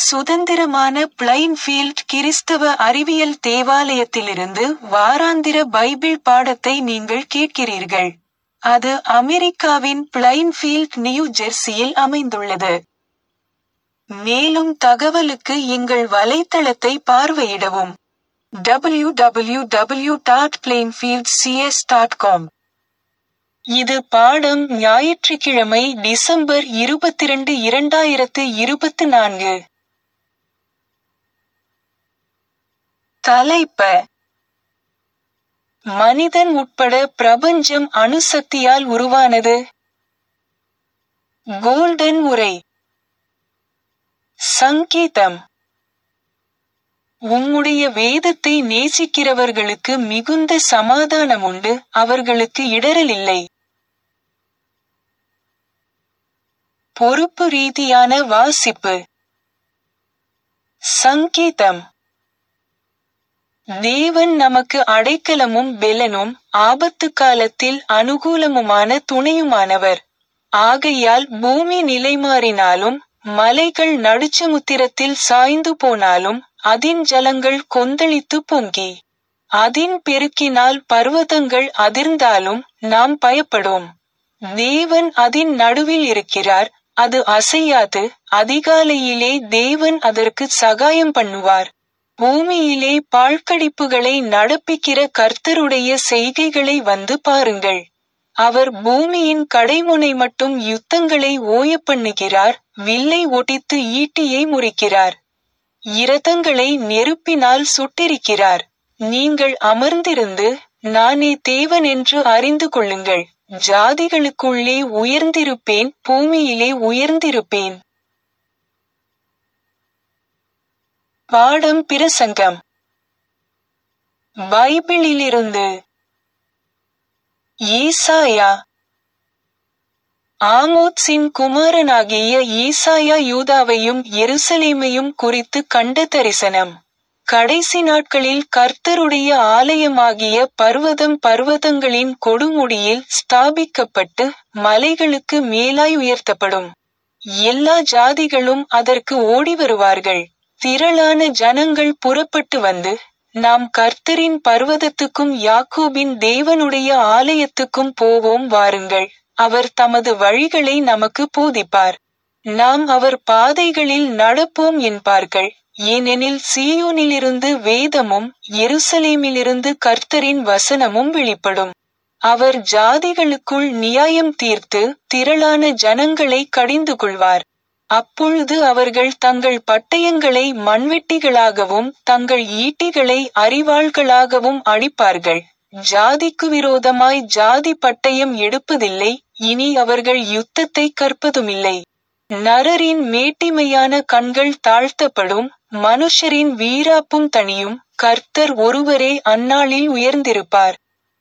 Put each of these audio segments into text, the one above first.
சுதந்திரமான பிளைன்ஃபீல்ட் கிறிஸ்தவ அறிவியல் தேவாலயத்திலிருந்து வாராந்திர பைபிள் பாடத்தை நீங்கள் கேட்கிறீர்கள். அது அமெரிக்காவின் பிளைன்ஃபீல்ட் நியூ ஜெர்சியில் அமைந்துள்ளது. மேலும் தகவலுக்கு எங்கள் வலைத்தளத்தை பார்வையிடவும். www.plainfieldcs.com இது பாடம் ஞாயிற்றுக்கிழமை டிசம்பர் இருபத்திரண்டு இரண்டாயிரத்து இருபத்து நான்கு. தலைப்ப மனிதன் உட்பட பிரபஞ்சம் அணுசக்தியால் உருவானது. கோல்டன் உரை சங்கீதம் உம்முடைய வேதத்தை நேசிக்கிறவர்களுக்கு மிகுந்த சமாதானமுண்டு அவர்களுக்கு இடறலில்லை. பொறுப்பு ரீதியான வாசிப்பு சங்கீதம் தேவன் நமக்கு அடைக்கலமும் பெலனும் ஆபத்து காலத்தில் அனுகூலமுமான துணையுமானவர். ஆகையால் பூமி நிலைமாறினாலும் மலைகள் நடுச்சமுத்திரத்தில் சாய்ந்து போனாலும் அதின் ஜலங்கள் கொந்தளித்து பொங்கி அதின் பெருக்கினால் பர்வதங்கள் அதிர்ந்தாலும் நாம் பயப்படோம். தேவன் அதின் நடுவில் இருக்கிறார் அது அசையாது அதிகாலையிலே தேவன் அதற்கு சகாயம் பண்ணுவார். பூமியிலே பாழ்கடிப்புகளை நடப்பிக்கிற கர்த்தருடைய செய்கைகளை வந்து பாருங்கள். அவர் பூமியின் கடைமுனை மட்டும் யுத்தங்களை ஓயப்பண்ணுகிறார் வில்லை ஒடித்து ஈட்டியை முறிக்கிறார். இரதங்களை நெருப்பினால் சுட்டெரிக்கிறார். நீங்கள் அமர்ந்திருந்து நானே தேவன் என்று அறிந்து கொள்ளுங்கள். ஜாதிகளுக்குள்ளே உயர்ந்திருப்பேன் பூமியிலே உயர்ந்திருப்பேன். பாடம் பிரசங்கம் பைபிளிலிருந்து ஈசாயா ஆமோத்சின் குமாரனாகிய ஈசாயா யூதாவையும் எருசலேமையும் குறித்து கண்ட தரிசனம். கடைசி நாட்களில் கர்த்தருடைய ஆலயமாகிய பர்வதம் பர்வதங்களின் கொடுமுடியில் ஸ்தாபிக்கப்பட்டு மலைகளுக்கு மேலாய் உயர்த்தப்படும். எல்லா ஜாதிகளும் அதற்கு ஓடி வருவார்கள். திரளான ஜனங்கள் புறப்பட்டு வந்து நாம் கர்த்தரின் பர்வதத்துக்கும் யாக்கோபின் தேவனுடைய ஆலயத்துக்கும் போவோம் வாருங்கள் அவர் தமது வழிகளை நமக்கு போதிப்பார். நாம் அவர் பாதைகளில் நடப்போம் என்பார்கள் ஏனெனில் சீயோனிலிருந்து வேதமும் எருசலேமிலிருந்து கர்த்தரின் வசனமும் வெளிப்படும். அவர் ஜாதிகளுக்குள் நியாயம் தீர்த்து திரளான ஜனங்களை கடிந்து கொள்வார். அப்பொழுது அவர்கள் தங்கள் பட்டயங்களை மண்வெட்டிகளாகவும் தங்கள் ஈட்டிகளை அரிவாள்களாகவும் அடிப்பார்கள். ஜாதிக்கு விரோதமாய் ஜாதி பட்டயம் எடுப்பதில்லை இனி அவர்கள் யுத்தத்தை கற்பதுமில்லை. நரரின் மேட்டிமையான கண்கள் தாழ்த்தப்படும் மனுஷரின் வீராப்பும் தணியும் கர்த்தர் ஒருவரே அந்நாளில் உயர்ந்திருப்பார்.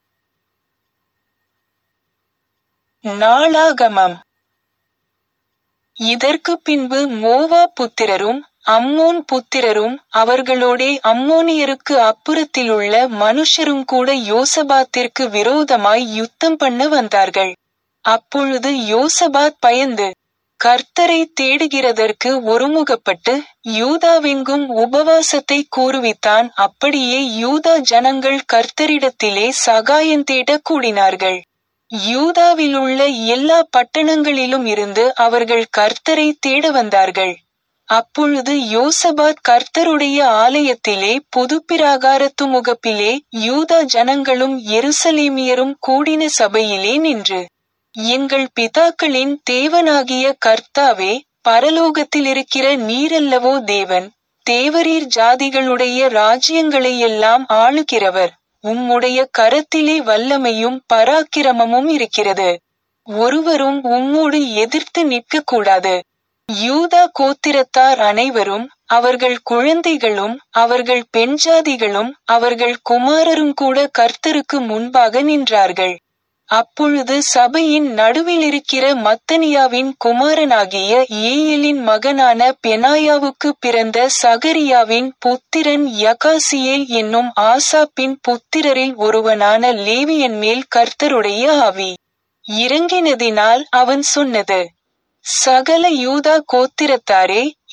நாளாகமம் இதற்குப் பின்பு மோவாப் புத்திரரும் அம்மோன் புத்திரரும் அவர்களோடே அம்மோனியருக்கு அப்புறத்திலுள்ள மனுஷரும் கூட யோசபாத்திற்கு விரோதமாய் யுத்தம் பண்ண வந்தார்கள். அப்பொழுது யோசபாத் பயந்து கர்த்தரை தேடுகிறதற்கு ஒருமுகப்பட்டு யூதாவெங்கும் உபவாசத்தை கூறுவித்தான் அப்படியே யூதா ஜனங்கள் கர்த்தரிடத்திலே சகாயந்தேடக் கூடினார்கள். யூதாவிலுள்ள எல்லா பட்டணங்களிலும் இருந்து அவர்கள் கர்த்தரை தேட வந்தார்கள். அப்பொழுது யோசபாத் கர்த்தருடைய ஆலயத்திலே புதுப்பிராகாரத்து முகப்பிலே யூதா ஜனங்களும் எருசலேமியரும் கூடின சபையிலே நின்று எங்கள் பிதாக்களின் தேவனாகிய கர்த்தாவே பரலோகத்திலிருக்கிற நீரல்லவோ தேவன் தேவரீர் ஜாதிகளுடைய ராஜ்யங்களையெல்லாம் ஆளுகிறவர் உம்முடைய கரத்திலே வல்லமையும் பராக்கிரமமும் இருக்கிறது ஒருவரும் உம்மோடு எதிர்த்து நிற்கக்கூடாது யூதா கோத்திரத்தார் அனைவரும் அவர்கள் குழந்தைகளும் அவர்கள் பெண்ஜாதிகளும் அவர்கள் குமாரரும் கூட கர்த்தருக்கு முன்பாக நின்றார்கள் அப்பொழுது சபையின் நடுவிலிருக்கிற மத்தனியாவின் குமாரனாகிய ஏயலின் மகனான பெனாயாவுக்கு பிறந்த சகரியாவின் புத்திரன் யகாசியேல் என்னும் ஆசாப்பின் புத்திரரில் ஒருவனான லேவியன் மேல் கர்த்தருடைய ஆவி இறங்கினதினால் அவன் சொன்னது சகல யூதா கோத்திரத்தாரே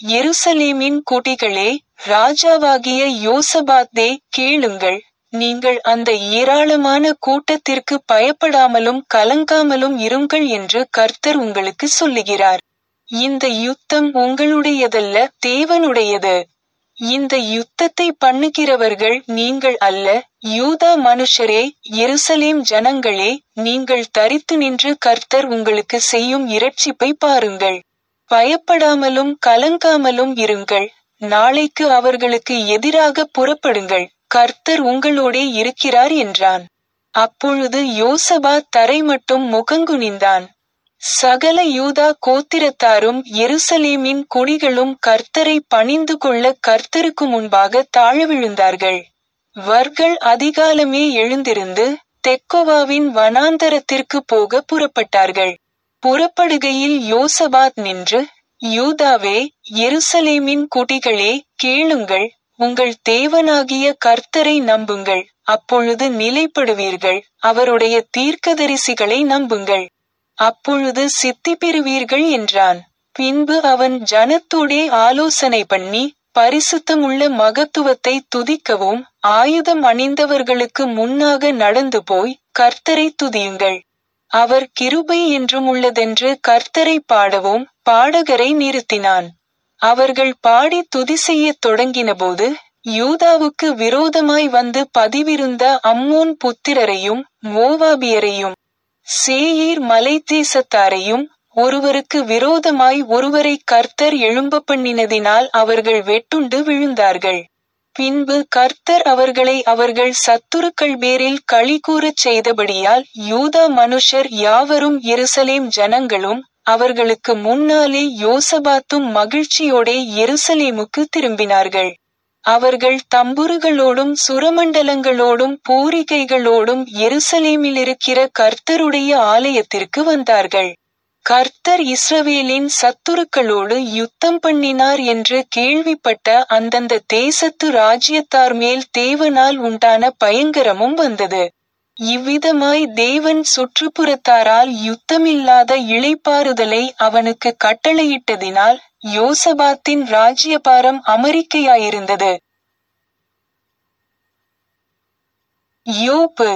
எருசலேமின் குடிகளே ராஜாவாகிய யோசபாத்தே கேளுங்கள் நீங்கள் அந்த ஏராளமான கூட்டத்திற்கு பயப்படாமலும் கலங்காமலும் இருங்கள் என்று கர்த்தர் உங்களுக்கு சொல்லுகிறார் இந்த யுத்தம் உங்களுடையதல்ல தேவனுடையது இந்த யுத்தத்தை பண்ணுகிறவர்கள் நீங்கள் அல்ல யூதா மனுஷரே எருசலேம் ஜனங்களே நீங்கள் தரித்து நின்று கர்த்தர் உங்களுக்கு செய்யும் இரட்சிப்பை பாருங்கள் பயப்படாமலும் கலங்காமலும் இருங்கள் நாளைக்கு அவர்களுக்கு எதிராக புறப்படுங்கள் கர்த்தர் உங்களோடே இருக்கிறார் என்றான் அப்பொழுது யோசபா தரை மட்டும் முகங்குனிந்தான் சகல யூதா கோத்திரத்தாரும் எருசலேமின் குடிகளும் கர்த்தரை பணிந்து கொள்ள கர்த்தருக்கு முன்பாக தாழ விழுந்தார்கள் வர்கள் அதிகாலமே எழுந்திருந்து தெக்கோவாவின் வனாந்தரத்திற்கு போக புறப்பட்டார்கள் புறப்படுகையில் யோசபாத் நின்று யூதாவே எருசலேமின் குடிகளே கேளுங்கள் உங்கள் தேவனாகிய கர்த்தரை நம்புங்கள் அப்பொழுது நிலைப்படுவீர்கள் அவருடைய தீர்க்கதரிசிகளை நம்புங்கள் அப்பொழுது சித்தி பெறுவீர்கள் என்றான் பின்பு அவன் ஜனத்தோடே ஆலோசனை பண்ணி பரிசுத்தமுள்ள மகத்துவத்தை துதிக்கவும் ஆயுதம் அணிந்தவர்களுக்கு முன்னாக நடந்து போய் கர்த்தரை துதியுங்கள் அவர் கிருபை என்றும் உள்ளதென்று கர்த்தரை பாடவும் பாடகரை நிறுத்தினான் அவர்கள் பாடி துதி செய்யத் தொடங்கினபோது யூதாவுக்கு விரோதமாய் வந்து பதிவிருந்த அம்மோன் புத்திரரையும் மோவாபியரையும் சேயீர் மலை தேசத்தாரையும் ஒருவருக்கு விரோதமாய் ஒருவரை கர்த்தர் எழும்ப பண்ணினதினால் அவர்கள் வெட்டுண்டு விழுந்தார்கள் பின்பு கர்த்தர் அவர்களை அவர்கள் சத்துருக்கள் பேரில் களி கூறச் செய்தபடியால் யூதா மனுஷர் யாவரும் எருசலேம் ஜனங்களும் அவர்களுக்கு முன்னாலே யோசபாத்தும் மகிழ்ச்சியோடே எருசலேமுக்கு திரும்பினார்கள் அவர்கள் தம்புருகளோடும் சுரமண்டலங்களோடும் பூரிகைகளோடும் எருசலேமில் இருக்கிற கர்த்தருடைய ஆலயத்திற்கு வந்தார்கள் கர்த்தர் இஸ்ரவேலின் சத்துருக்களோடு யுத்தம் பண்ணினார் என்று கேள்விப்பட்ட அந்தந்த தேசத்து ராஜ்யத்தார் மேல் தேவனால் உண்டான பயங்கரமும் வந்தது இவ்விதமாய் தேவன் சுற்றுப்புறத்தாரால் யுத்தமில்லாத இளைப்பாறுதலை அவனுக்கு கட்டளையிட்டதினால் யோசபாத்தின் ராஜ்யபாரம் அமெரிக்கையாயிருந்தது யோபு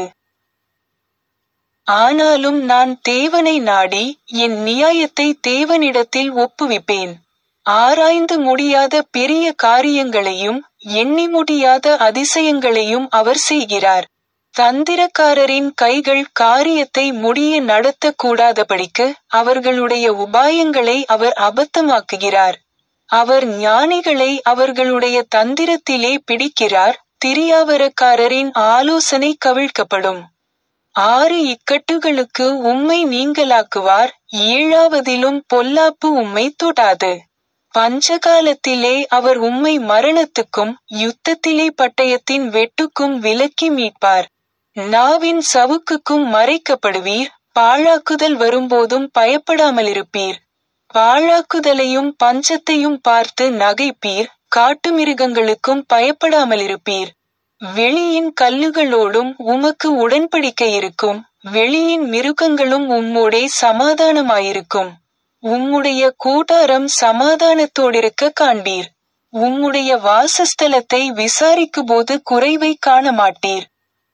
ஆனாலும் நான் தேவனை நாடி என் நியாயத்தை தேவனிடத்தில் ஒப்புவிப்பேன் ஆராய்ந்து முடியாத பெரிய காரியங்களையும் எண்ணி முடியாத அதிசயங்களையும் அவர் செய்கிறார் தந்திரக்காரரின் கைகள் காரியத்தை முடிய நடத்தக்கூடாதபடிக்கு அவர்களுடைய உபாயங்களை அவர் அபத்தமாக்குகிறார் அவர் ஞானிகளை அவர்களுடைய தந்திரத்திலே பிடிக்கிறார் திரியாவரக்காரரின் ஆலோசனை கவிழ்க்கப்படும் ஆறு இக்கட்டுகளுக்கு உம்மை நீங்களாக்குவார் ஏழாவதிலும் பொல்லாப்பு உம்மை தொடாது பஞ்சகாலத்திலே அவர் உம்மை மரணத்துக்கும் யுத்தத்திலே பட்டயத்தின் வெட்டுக்கும் விலக்கி மீட்பார் நாவின் சவுக்குக்கும் மறைக்கப்படுவீர் பாழாக்குதல் வரும்போதும் பயப்படாமலிருப்பீர் பாழாக்குதலையும் பஞ்சத்தையும் பார்த்து நகைப்பீர் காட்டுமிருகங்களுக்கும் பயப்படாமலிருப்பீர் வெளியின் கல்லுகளோடும் உமக்கு உடன்படிக்கை இருக்கும் வெளியின் மிருகங்களும் உம்மோடே சமாதானமாயிருக்கும் உம்முடைய கூடாரம் சமாதானத்தோடிருக்க காண்பீர் உம்முடைய வாசஸ்தலத்தை விசாரிக்கும்போது குறைவை காண மாட்டீர்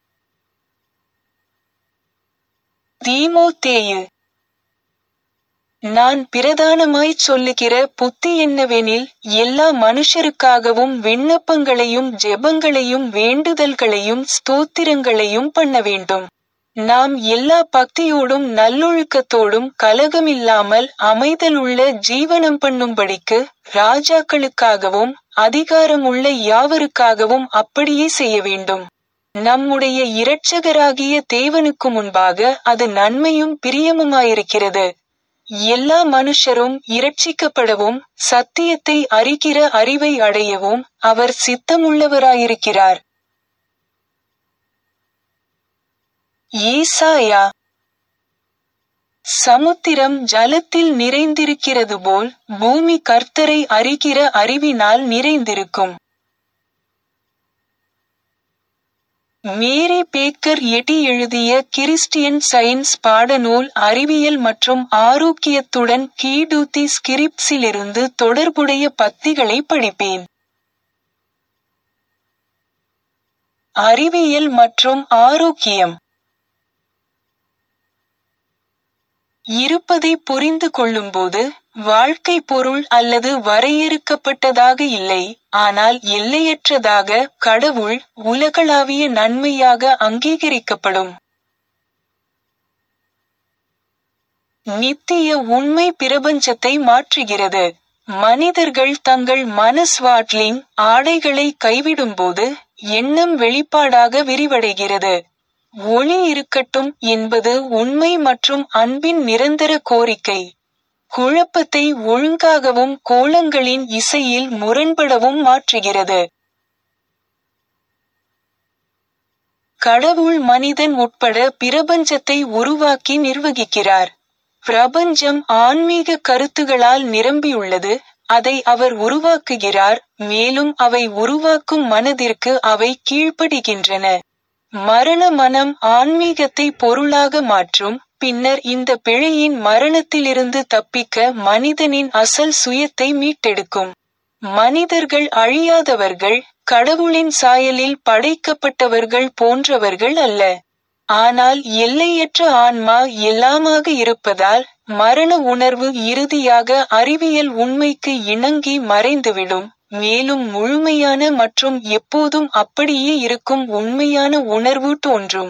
தீமோத்தேயு நான் பிரதானமாய்ச் சொல்லுகிற புத்தி என்னவெனில் எல்லா மனுஷருக்காகவும் விண்ணப்பங்களையும் ஜெபங்களையும் வேண்டுதல்களையும் ஸ்தோத்திரங்களையும் பண்ண வேண்டும் நாம் எல்லா பக்தியோடும் நல்லொழுக்கத்தோடும் கலகமில்லாமல் அமைதலுள்ள ஜீவனம் பண்ணும்படிக்கு ராஜாக்களுக்காகவும் அதிகாரமுள்ள யாவருக்காகவும் அப்படியே செய்ய வேண்டும் நம்முடைய இரட்சகராகிய தேவனுக்கு முன்பாக அது நன்மையும் பிரியமுமாயிருக்கிறது எல்லா மனுஷரும் இரட்சிக்கப்படவும் சத்தியத்தை அறிகிற அறிவை அடையவும் அவர் சித்தமுள்ளவராயிருக்கிறார் ஈசாயா சமுத்திரம் ஜலத்தில் நிறைந்திருக்கிறது போல் பூமி கர்த்தரை அறிகிற அறிவினால் நிறைந்திருக்கும் மேரி பேக்கர் எட்டி எழுதிய கிறிஸ்டியன் சயின்ஸ் பாடநூல் அறிவியல் மற்றும் ஆரோக்கியத்துடன் கீடூத்தி ஸ்கிரிப்ட்ஸிலிருந்து தொடர்புடைய பத்திகளை படிப்பேன் அறிவியல் மற்றும் ஆரோக்கியம் இருப்பதை புரிந்து கொள்ளும்போது வாழ்க்கை பொருள் அல்லது வரையறுக்கப்பட்டதாக இல்லை ஆனால் எல்லையற்றதாக கடவுள் உலகளாவிய நன்மையாக அங்கீகரிக்கப்படும் நித்திய உண்மை பிரபஞ்சத்தை மாற்றுகிறது மனிதர்கள் தங்கள் மனஸ்வாட்லிங் ஆடைகளை கைவிடும்போது எண்ணம் வெளிப்பாடாக விரிவடைகிறது ஒளி இருக்கட்டும் என்பது உண்மை மற்றும் அன்பின் நிரந்தர கோரிக்கை குழப்பத்தை ஒழுங்காகவும் கோலங்களின் இசையில் முரண்படவும் மாற்றுகிறது கடவுள் மனிதன் உட்பட பிரபஞ்சத்தை உருவாக்கி நிர்வகிக்கிறார் பிரபஞ்சம் ஆன்மீக கருத்துகளால் நிரம்பியுள்ளது அதை அவர் உருவாக்குகிறார் மேலும் அவை உருவாக்கும் மனதிற்கு அவை கீழ்ப்படுகின்றன மரண மனம் ஆன்மீகத்தை பொருளாக மாற்றும் பின்னர் இந்த பிழையின் மரணத்திலிருந்து தப்பிக்க மனிதனின் அசல் சுயத்தை மீட்டெடுக்கும் மனிதர்கள் அழியாதவர்கள் கடவுளின் சாயலில் படைக்கப்பட்டவர்கள் போன்றவர்கள் அல்ல ஆனால் எல்லையற்ற ஆன்மா எல்லாமாக இருப்பதால் மரண உணர்வு இறுதியாக அறிவியல் உண்மைக்கு இணங்கி மறைந்துவிடும் மேலும் முழுமையான மற்றும் எப்போதும் அப்படியே இருக்கும் உண்மையான உணர்வு தோன்றும்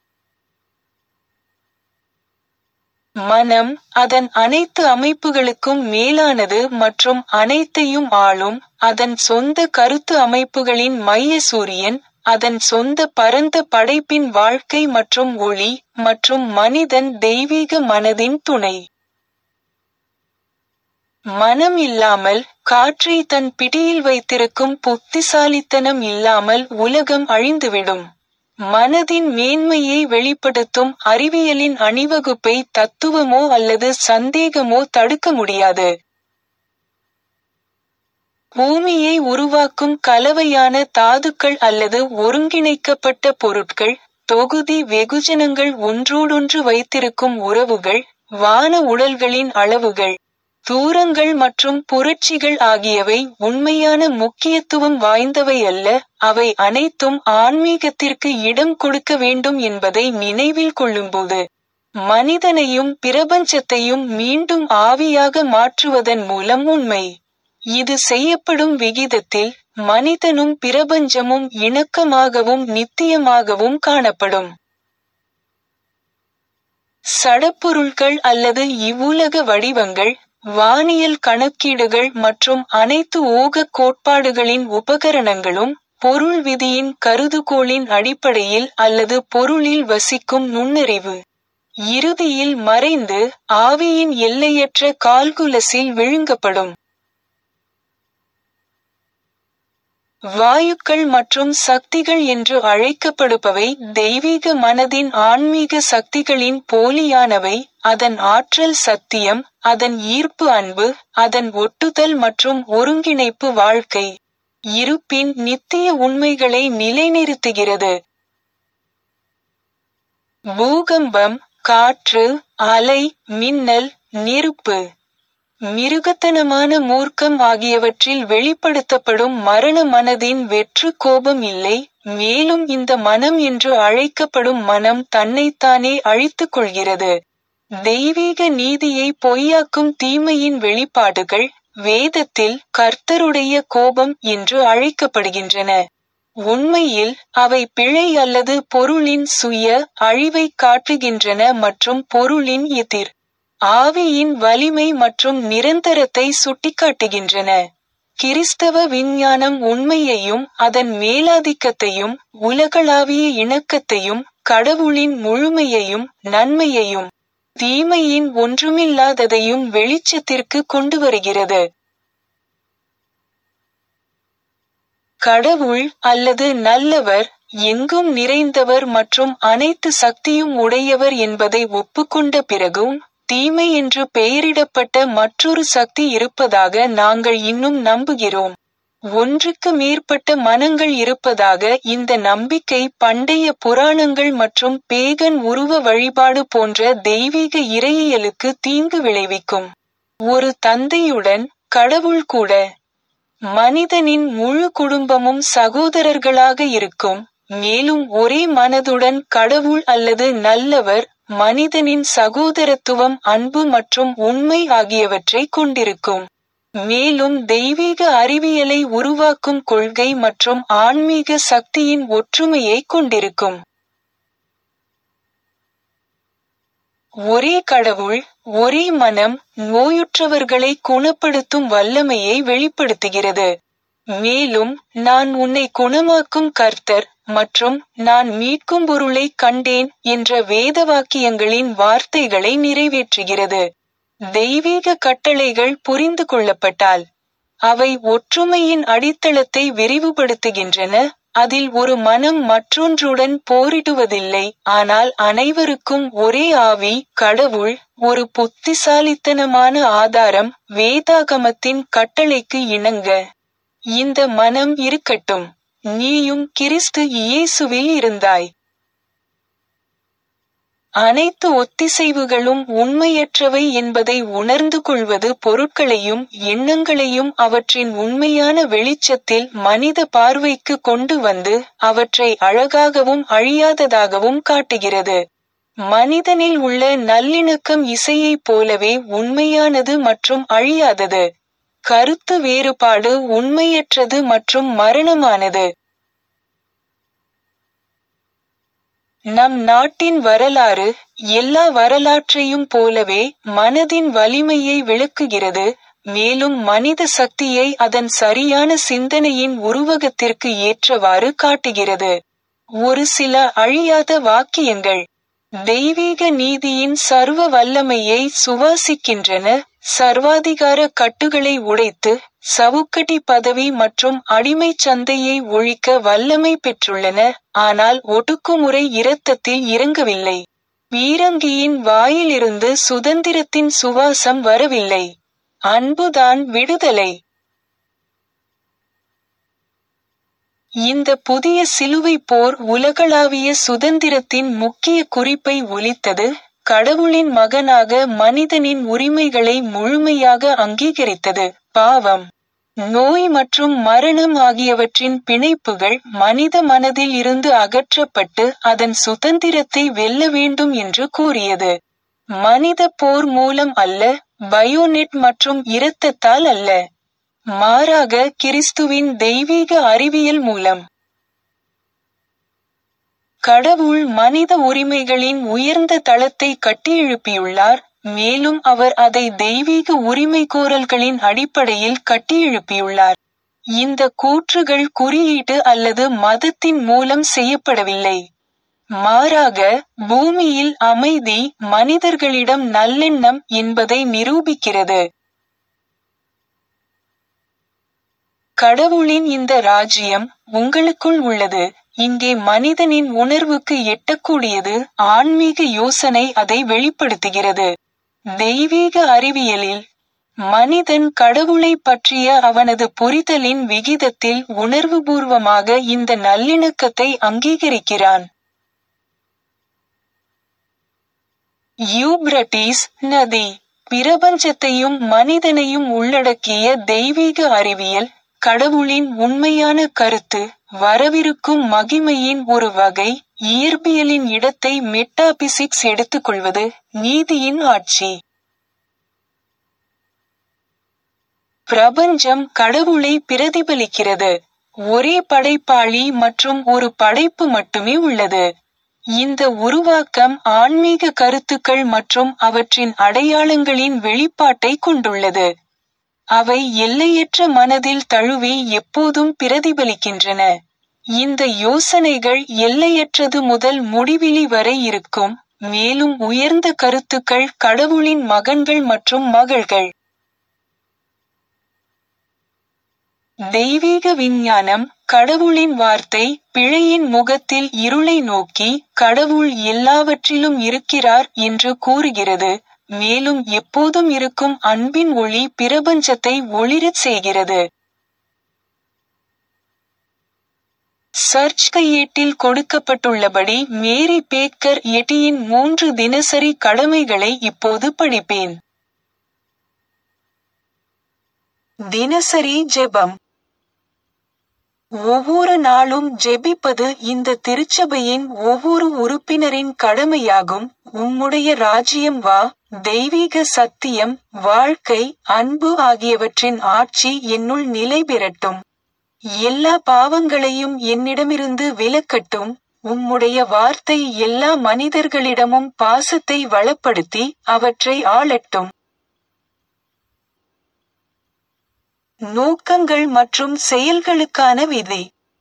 மனம் அதன் அனைத்து அமைப்புகளுக்கும் மேலானது மற்றும் அனைத்தையும் ஆளும் அதன் சொந்த கருத்து அமைப்புகளின் மைய சூரியன் அதன் சொந்த பரந்த படைப்பின் வாழ்க்கை மற்றும் ஒளி மற்றும் மனிதன் தெய்வீக மனதின் துணை மனம் இல்லாமல் காற்றை தன் பிடியில் வைத்திருக்கும் புத்திசாலித்தனம் இல்லாமல் உலகம் அழிந்துவிடும் மனதின் மேன்மையை வெளிப்படுத்தும் அறிவியலின் அணிவகுப்பை தத்துவமோ அல்லது சந்தேகமோ தடுக்க முடியாது பூமியை உருவாக்கும் கலவையான தாதுக்கள் அல்லது ஒருங்கிணைக்கப்பட்ட பொருட்கள் தொகுதி வெகுஜனங்கள் ஒன்றோடொன்று வைத்திருக்கும் உறவுகள் வான உடல்களின் அளவுகள் தூரங்கள் மற்றும் புரட்சிகள் ஆகியவை உண்மையான முக்கியத்துவம் வாய்ந்தவை அல்ல அவை அனைத்தும் ஆன்மீகத்திற்கு இடம் கொடுக்க வேண்டும் என்பதை நினைவில் கொள்ளும்போது மனிதனையும் பிரபஞ்சத்தையும் மீண்டும் ஆவியாக மாற்றுவதன் மூலம் உண்மை இது செய்யப்படும் விகிதத்தில் மனிதனும் பிரபஞ்சமும் இணக்கமாகவும் நித்தியமாகவும் காணப்படும் சடப்பொருள்கள் அல்லது இவ்வுலக வடிவங்கள் வானியல் கணக்கீடுகள் மற்றும் அனைத்து ஊக கோட்பாடுகளின் உபகரணங்களும் பொருள் விதியின் கருதுகோளின் அடிப்படையில் அல்லது பொருளில் வசிக்கும் நுண்ணறிவு இறுதியில் மறைந்து ஆவியின் எல்லையற்ற கால்குலஸில் விழுங்கப்படும் வாயுக்கள் மற்றும் சக்திகள் என்று அழைக்கப்படுபவை தெய்வீக மனதின் ஆன்மீக சக்திகளின் போலியானவை அதன் ஆற்றல் சத்தியம் அதன் ஈர்ப்பு அன்பு அதன் ஒட்டுதல் மற்றும் ஒருங்கிணைப்பு வாழ்க்கை இருப்பின் நித்திய உண்மைகளை நிலைநிறுத்துகிறது பூகம்பம் காற்று அலை மின்னல் நெருப்பு மிருகத்தனமான மூர்க்கம் ஆகியவற்றில் வெளிப்படுத்தப்படும் மரண மனதின் வெற்று கோபம் இல்லை மேலும் இந்த மனம் என்று அழைக்கப்படும் மனம் தன்னைத்தானே அழித்துக் கொள்கிறது தெய்வீக நீதியை பொய்யாக்கும் தீமையின் வெளிப்பாடுகள் வேதத்தில் கர்த்தருடைய கோபம் என்று அழைக்கப்படுகின்றன உண்மையில் அவை பிழை அல்லது பொருளின் சுய அழிவை காட்டுகின்றன மற்றும் பொருளின் எதிர் ஆவியின் வலிமை மற்றும் நிரந்தரத்தை சுட்டிக்காட்டுகின்றன கிறிஸ்தவ விஞ்ஞானம் உண்மையையும் அதன் மேலாதிக்கத்தையும் உலகளாவிய இணக்கத்தையும் கடவுளின் முழுமையையும் நன்மையையும் தீமையின் ஒன்றுமில்லாததையும் வெளிச்சத்திற்கு கொண்டு வருகிறது கடவுள் அல்லது நல்லவர் எங்கும் நிறைந்தவர் மற்றும் அனைத்து சக்தியும் உடையவர் என்பதை ஒப்புக்கொண்ட பிறகும் தீமை என்று பெயரிடப்பட்ட மற்றொரு சக்தி இருப்பதாக நாங்கள் இன்னும் நம்புகிறோம் ஒன்றுக்கு மேற்பட்ட மனங்கள் இருப்பதாக இந்த நம்பிக்கை பண்டைய புராணங்கள் மற்றும் பேகன் உருவ வழிபாடு போன்ற தெய்வீக இறையியலுக்கு தீங்கு விளைவிக்கும் ஒரு தந்தையுடன் கடவுள் கூட மனிதனின் முழு குடும்பமும் சகோதரர்களாக இருக்கும் மேலும் ஒரே மனதுடன் கடவுள் அல்லது நல்லவர் மனிதனின் சகோதரத்துவம் அன்பு மற்றும் உண்மை ஆகியவற்றை கொண்டிருக்கும் மேலும் தெய்வீக அறிவியலை உருவாக்கும் கொள்கை மற்றும் ஆன்மீக சக்தியின் ஒற்றுமையை கொண்டிருக்கும் ஒரே கடவுள் ஒரே மனம் நோயுற்றவர்களை குணப்படுத்தும் வல்லமையை வெளிப்படுத்துகிறது மேலும் நான் உன்னை குணமாக்கும் கர்த்தர் மற்றும் நான் மீட்கும் பொருளை கண்டேன் என்ற வேதவாக்கியங்களின் வார்த்தைகளை நிறைவேற்றுகிறது தெய்வீக கட்டளைகள் புரிந்து கொள்ளப்பட்டால் அவை ஒற்றுமையின் அடித்தளத்தை விரிவுபடுத்துகின்றன அதில் ஒரு மனம் மற்றொன்றுடன் போரிடுவதில்லை ஆனால் அனைவருக்கும் ஒரே ஆவி கடவுள் ஒரு புத்திசாலித்தனமான ஆதாரம் வேதாகமத்தின் கட்டளைக்கு இணங்க இந்த மனம் இருக்கட்டும் நீயும் கிறிஸ்து இயேசுவில் இருந்தாய் அனைத்து ஒத்திசைவுகளும் உண்மையற்றவை என்பதை உணர்ந்து கொள்வது பொருட்களையும் எண்ணங்களையும் அவற்றின் உண்மையான வெளிச்சத்தில் மனித பார்வைக்கு கொண்டு வந்து அவற்றை அழகாகவும் அழியாததாகவும் காட்டுகிறது மனிதனில் உள்ள நல்லிணக்கம் இசையைப் போலவே உண்மையானது மற்றும் அழியாதது கருத்து வேறுபாடு உண்மையற்றது மற்றும் மரணமானது நம் நாட்டின் வரலாறு எல்லா வரலாற்றையும் போலவே மனதின் வலிமையை விளக்குகிறது மேலும் மனித சக்தியை அதன் சரியான சிந்தனையின் உருவகத்திற்கு ஏற்றவாறு காட்டுகிறது ஒரு சில அழியாத வாக்கியங்கள் தெய்வீக நீதியின் சர்வ வல்லமையை சுவாசிக்கின்றன சர்வாதிகார கட்டுகளை உடைத்து சவுக்கடி பதவி மற்றும் அடிமை சந்தையை ஒழிக்க வல்லமை பெற்றுள்ளன ஆனால் ஒடுக்குமுறை இரத்தத்தில் இறங்கவில்லை பீரங்கியின் வாயிலிருந்து சுதந்திரத்தின் சுவாசம் வரவில்லை அன்புதான் விடுதலை இந்த புதிய சிலுவை போர் உலகளாவிய சுதந்திரத்தின் முக்கிய குறிப்பை ஒலித்தது கடவுளின் மகனாக மனிதனின் உரிமைகளை முழுமையாக அங்கீகரித்தது பாவம் நோய் மற்றும் மரணம் ஆகியவற்றின் பிணைப்புகள் மனித மனதில் இருந்து அகற்றப்பட்டு அதன் சுதந்திரத்தை வெல்ல வேண்டும் என்று கூறியது மனித போர் மூலம் அல்ல பயோனெட் மற்றும் இரத்தத்தால் அல்ல மாறாக கிறிஸ்துவின் தெய்வீக அறிவியல் மூலம் கடவுள் மனித உரிமைகளின் உயர்ந்த தளத்தை கட்டியெழுப்பியுள்ளார் மேலும் அவர் அதை தெய்வீக உரிமை கோரல்களின் அடிப்படையில் கட்டியெழுப்பியுள்ளார் இந்த கூற்றுகள் குறியீட்டு அல்லது மதத்தின் மூலம் செய்யப்படவில்லை மாறாக பூமியில் அமைதி மனிதர்களிடம் நல்லெண்ணம் என்பதை நிரூபிக்கிறது கடவுளின் இந்த ராஜ்யம் உங்களுக்குள் உள்ளது இங்கே மனிதனின் உணர்வுக்கு எட்டக்கூடியது ஆன்மீக யோசனை அதை வெளிப்படுத்துகிறது தெய்வீக அறிவியலில் மனிதன் கடவுளை பற்றிய அவனது புரிதலின் விகிதத்தில் உணர்வுபூர்வமாக இந்த நல்லிணக்கத்தை அங்கீகரிக்கிறான் யூப்ரட்டீஸ் நதி பிரபஞ்சத்தையும் மனிதனையும் உள்ளடக்கிய தெய்வீக அறிவியல் கடவுளின் உண்மையான கருத்து வரவிருக்கும் மகிமையின் ஒரு வகை இயற்பியலின் இடத்தை மெட்டாபிசிக்ஸ் எடுத்துக்கொள்வது நீதியின் ஆட்சி பிரபஞ்சம் கடவுளை பிரதிபலிக்கிறது ஒரே படைப்பாளி மற்றும் ஒரு படைப்பு மட்டுமே உள்ளது இந்த உருவாக்கம் ஆன்மீக கருத்துக்கள் மற்றும் அவற்றின் அடையாளங்களின் வெளிப்பாட்டை கொண்டுள்ளது அவை எல்லையற்ற மனதில் தழுவி எப்போதும் பிரதிபலிக்கின்றன இந்த யோசனைகள் எல்லையற்றது முதல் முடிவிலி வரை இருக்கும் மேலும் உயர்ந்த கருத்துக்கள் கடவுளின் மகன்கள் மற்றும் மகள்கள் தெய்வீக விஞ்ஞானம் கடவுளின் வார்த்தை பிழையின் முகத்தில் இருளை நோக்கி கடவுள் எல்லாவற்றிலும் இருக்கிறார் என்று கூறுகிறது மேலும் எப்போதும் இருக்கும் அன்பின் ஒளி பிரபஞ்சத்தை ஒளிரச் செய்கிறது சர்ச் கையேட்டில் கொடுக்கப்பட்டுள்ளபடி மேரி பேக்கர் எட்டியின் மூன்று தினசரி கடமைகளை இப்போது படிப்பேன் தினசரி ஜெபம் ஒவ்வொரு நாளும் ஜெபிப்பது இந்த திருச்சபையின் ஒவ்வொரு உறுப்பினரின் கடமையாகும் உம்முடைய ராஜ்யம் வா தெய்வீக சத்தியம் வாழ்க்கை அன்பு ஆகியவற்றின் ஆட்சி என்னுள் நிலை பெறட்டும் எல்லா பாவங்களையும் என்னிடமிருந்து விலக்கட்டும் உம்முடைய வார்த்தை எல்லா மனிதர்களிடமும் பாசத்தை வளப்படுத்தி அவற்றை ஆளட்டும் நோக்கங்கள் மற்றும் செயல்களுக்கான விதி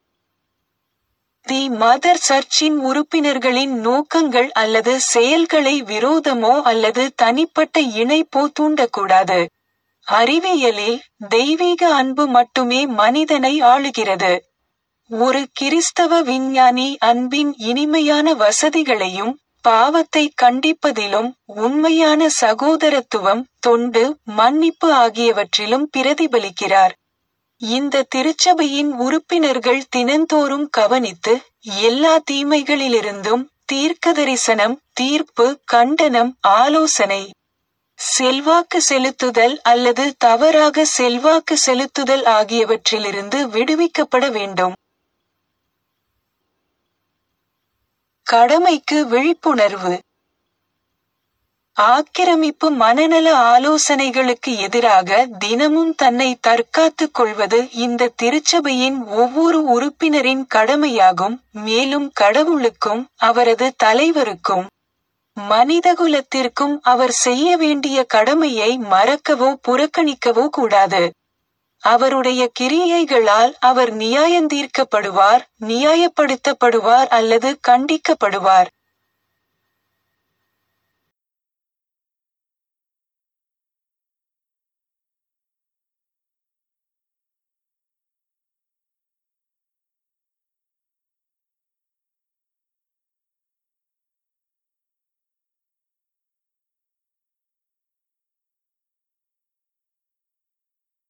தி மதர் சர்ச்சின் உறுப்பினர்களின் நோக்கங்கள் அல்லது செயல்களை விரோதமோ அல்லது தனிப்பட்ட இணைப்போ தூண்டக்கூடாது அறிவியலில் தெய்வீக அன்பு மட்டுமே மனிதனை ஆளுகிறது ஒரு கிறிஸ்தவ விஞ்ஞானி அன்பின் இனிமையான வசதிகளையும் பாவத்தை கண்டிப்பதிலும் உண்மையான சகோதரத்துவம் தொண்டு மன்னிப்பு ஆகியவற்றிலும் பிரதிபலிக்கிறார் இந்த திருச்சபையின் உறுப்பினர்கள் தினந்தோறும் கவனித்து எல்லா தீமைகளிலிருந்தும் தீர்க்கதரிசனம் தீர்ப்பு கண்டனம் ஆலோசனை செல்வாக்கு செலுத்துதல் அல்லது தவறாக செல்வாக்கு செலுத்துதல் ஆகியவற்றிலிருந்து விடுவிக்கப்பட வேண்டும் கடமைக்கு விழிப்புணர்வு ஆக்கிரமிப்பு மனநல ஆலோசனைகளுக்கு எதிராக தினமும் தன்னை தற்காத்துக் கொள்வது இந்த திருச்சபையின் ஒவ்வொரு உறுப்பினரின் கடமையாகும் மேலும் கடவுளுக்கும் அவரது தலைவருக்கும் மனிதகுலத்திற்கும் அவர் செய்ய வேண்டிய கடமையை மறக்கவோ புறக்கணிக்கவோ கூடாது அவருடைய கிரியைகளால் அவர் நியாயந்தீர்க்கப்படுவார் நியாயப்படுத்தப்படுவார் அல்லது கண்டிக்கப்படுவார்